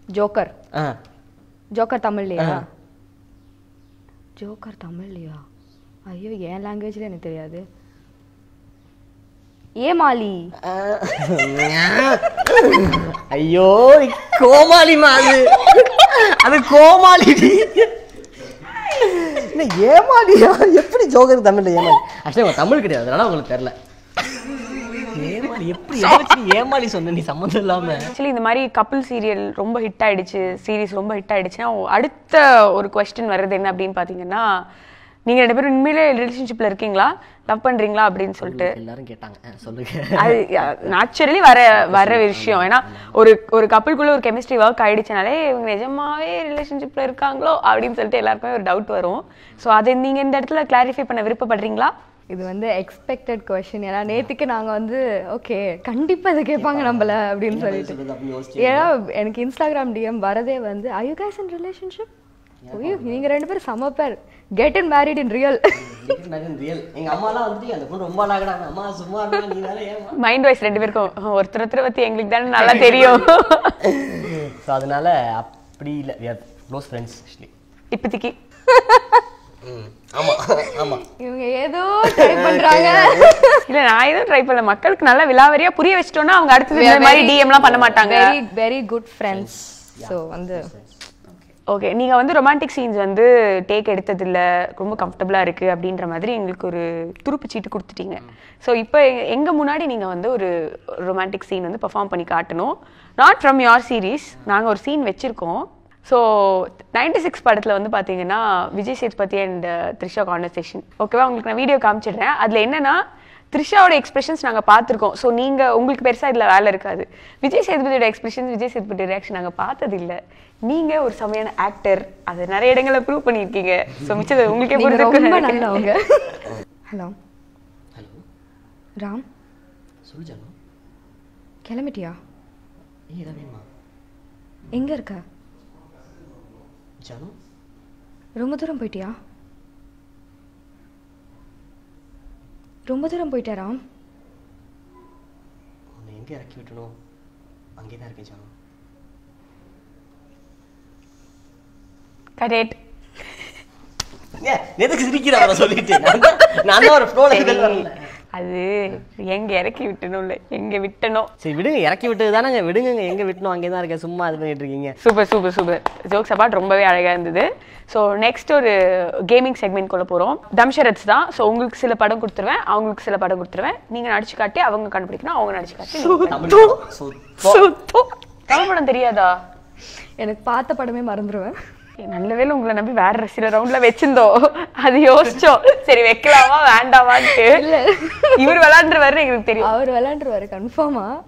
Joker ஆ joker தமிழ்லையா joker தமிழ்லையா ஐயோ என் லாங்குவேஜ்ல எனக்கு தெரியாது ஏமாலி ஆ. ஐயோ கோமாளிமா அது அது கோமாளி என்ன ஏமாளியா எப்படி ஜோகர் தமிழ்ல ஏமாளி ஆக்சுவலி உங்க தமிழ் கிடையாது அதனால உங்களுக்கு தெரியல ஏமாளி எப்படி எதை வச்சு நீ ஏமாளி சொன்ன நீ சம்மந்தம் இல்லாம ஆக்சுவலி இந்த மாதிரி கப்பிள் சீரியல் ரொம்ப ஹிட் ஆயிடுச்சு சீரிஸ் ரொம்ப ஹிட் ஆயிடுச்சுன்னா அடுத்த ஒரு கொஸ்டின் வர்றது என்ன அப்படின்னு பார்த்தீங்கன்னா நீங்க ரெண்டு பேரும் உண்மையிலே ரிலேஷன்ஷிப்ல இருக்கீங்களா லவ் பண்றீங்களா அப்படின்னு சொல்லிட்டு எல்லாரும் கேட்டாங்க ஆ, சொல்லுங்க அது நேச்சுரலி வர வர விஷயம் ஏன்னா ஒரு ஒரு கப்பலுக்குள்ள ஒரு கெமிஸ்ட்ரி ஒர்க் ஆயிடுச்சுனாலே இவங்க நிஜமாவே ரிலேஷன்ஷிப்ல இருக்காங்களோ அப்படின்னு சொல்லிட்டு எல்லாருக்குமே ஒரு டவுட் வரும் ஸோ அதை நீங்க இந்த இடத்துல கிளாரிஃபை பண்ண விருப்பப்படுறீங்களா இது வந்து எக்ஸ்பெக்டட் கொஷின் ஏன்னா நேத்துக்கு நாங்க வந்து ஓகே கண்டிப்பா இதை கேட்பாங்க நம்மள அப்படின்னு சொல்லிட்டு சொல்லுது அப்படின்னு யோசிச்சு ஏன்னா எனக்கு இன்ஸ்டாகிராம் டிஎம் வரதே வந்து I you guys in relationship ஐயோ நீங்க ரெண்டு பேரும் செம pair get in married in real real எங்க அம்மாலாம் வந்துட்டு அந்த பொண்ணு ரொம்ப அழகடா அம்மா சும்மா இருந்தா நீ வேற ஏமா மைண்ட் வைஸ் ரெண்டு பேருக்கும் ஒருத்தர் ஒருத்தர் பத்தி எங்களுக்கு தானே நல்லா தெரியும் ஸோ அதனால அப்படி இல்லை we are close friends actually இப்போதைக்கு ஆமா ஆமா இவங்க ஏதோ ட்ரை பண்றாங்க இல்ல நான் எதுவும் ட்ரை பண்ணல மக்களுக்கு நல்லா விலாவரியா புரிய வச்சிட்டோம்னா அவங்க அடுத்தது இந்த மாதிரி டிஎம்லாம் பண்ண மாட்டாங்க very very good friends so வந்து ஓகே நீங்க வந்து ரொமான்டிக் சீன்ஸ் வந்து டேக் எடுத்தது இல்ல ரொம்ப கம்ஃபர்டபுளா இருக்கு அப்படின்ற மாதிரி எங்களுக்கு ஒரு துருப்பு சீட்டு கொடுத்துட்டீங்க ஸோ இப்போ எங்க முன்னாடி நீங்க வந்து ஒரு ரொமான்டிக் சீன் வந்து பெர்ஃபார்ம் பண்ணி காட்டணும் நாட் ஃப்ரம் your சீரீஸ் நாங்க ஒரு சீன் வச்சிருக்கோம் ஸோ நைன்டி சிக்ஸ் படத்தில் வந்து பார்த்தீங்கன்னா விஜய் சேதுபதி அண்ட் த்ரிஷா கான்வர்சேஷன் ஓகேவா உங்களுக்கு நான் வீடியோ காமிச்சிடுறேன் அதில் என்னன்னா த்ரிஷாவோட எக்ஸ்பிரஷன்ஸ் நாங்கள் பார்த்துருக்கோம் ஸோ நீங்கள் உங்களுக்கு பெருசாக இதில் வேலை இருக்காது விஜய் சேதுபதியோட எக்ஸ்பிரஷன்ஸ் விஜய் சேதுபதி ரியாக்ஷன் நாங்கள் பார்த்தது இல்லை நீங்கள் ஒரு செமையான ஆக்டர் அது நிறைய இடங்களில் ப்ரூவ் பண்ணியிருக்கீங்க ஸோ மிச்சது உங்களுக்கே நீங்க ரொம்ப புரிஞ்சுக்க நல்லவங்க ஹலோ ஹலோ ராம் சொல்லு ஜானு கிளம்பிட்டியா ஏய் ஏதாவது வேணுமா எங்க இருக்க ஜானு ரொம்ப தூரம் போயிட்டியா ரொம்ப தூரம் போயிட்டா ராம் உன்னை எங்கே இறக்கி விட்டணும் அங்கே தான் இருக்கேன் ஜானு கரெக்ட் ஏன் எதுக்கு சிரிக்கிற அவரை சொல்லிட்டு நான் தான் நான் தான் ஒரு ஃப்ளோல அது எங்க இறக்கி விட்டணும் இல்லை எங்க விட்டணும் சரி விடுங்க இறக்கி விட்டது தானங்க விடுங்க எங்க விட்டணும் அங்கே தான் இருக்கேன் சும்மா இது பண்ணிட்டு இருக்கீங்க super super super jokes apart ரொம்பவே அழகா இருந்தது ஸோ நெக்ஸ்ட் ஒரு கேமிங் செக்மெண்ட் கொள்ள போறோம் தம்ஷரத்ஸ் தான் ஸோ உங்களுக்கு சில படம் கொடுத்துருவேன் அவங்களுக்கு சில படம் கொடுத்துருவேன் நீங்க நடிச்சு காட்டி அவங்க கண்டுபிடிக்கணும் அவங்க நடிச்சு காட்டி நீங்க தமிழ் சுத்தம். சுத்தம். தமிழ் படம் தெரியாதா எனக்கு பார்த்த படமே மறந்துடுவேன் ஏ, நல்ல வேளை உங்களை நம்பி வேற சில ரவுண்ட்ல வச்சிருந்தோம் அது யோசிச்சோம் சரி வைக்கலாமா வேண்டாமான்ட்டு இவர் விளையாண்டுருவாருன்னு எங்களுக்கு தெரியும் அவர் விளையாண்டுருவாரு கன்ஃபார்மா